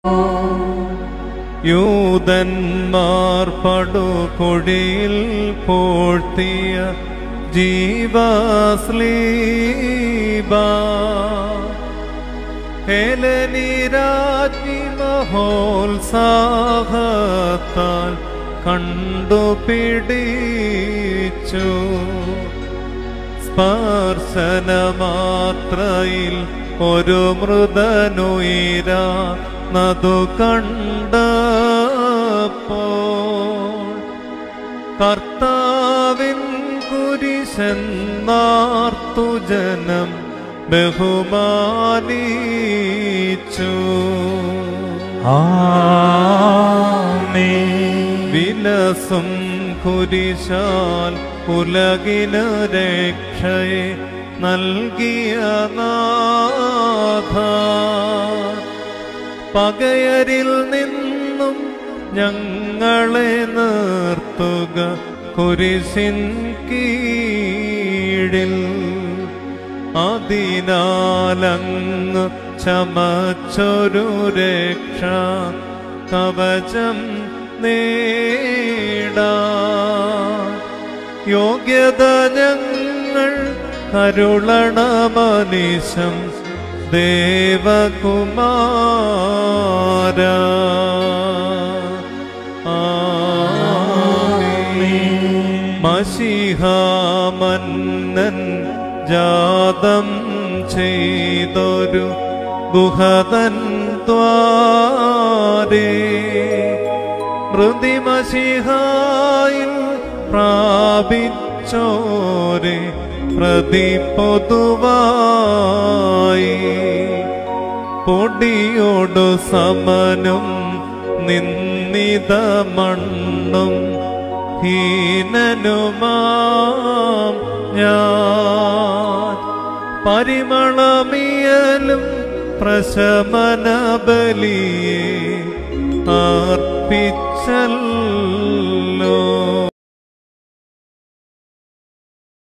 യൂതന്മാർ പടുകൊടിയിൽ പോഴ്ത്തിയ ജീവസ്ലീബ ഹേലനിരാജ്ഞി മഹോത്സാഹത്താൽ കണ്ടുപിടിച്ചു സ്പർശനമാത്രയിൽ ഒരു മൃദനുയിര നതു കണ്ടപ്പോൾ കർത്താവിൻ കുരിശെന്നാർത്തു ജനം ബഹുമാനിച്ചു ആമേൻ വിലസും കുരിശാൽ ഉലകിന് രക്ഷയെ നൽകിയ നാഥ പകയരിൽ നിന്നും ഞങ്ങളെ നിർത്തുക കുരിശിൻ കീഴിൽ അതിനാലങ്ങ് ചമച്ചൊരു രക്ഷ കവചം നേടാ യോഗ്യത ഞങ്ങൾ കരുളണമനിശം ദേവകുമാര മഷിഹാമന്നൻ ജാതം ചെയ്തൊരു ഗുഹതൻ ദ്വാരേ മൃതിമഷിഹായിൽ പ്രാപിച്ചോരെ പ്രതി പൊതുവായി പൊടിയോടു സമനും നിന്നിത മണ്ണും ഹീനനുമാം ഞാൻ പരിമളമിയലും പ്രശമന ബലിയെ അർപ്പിച്ചല്ലോ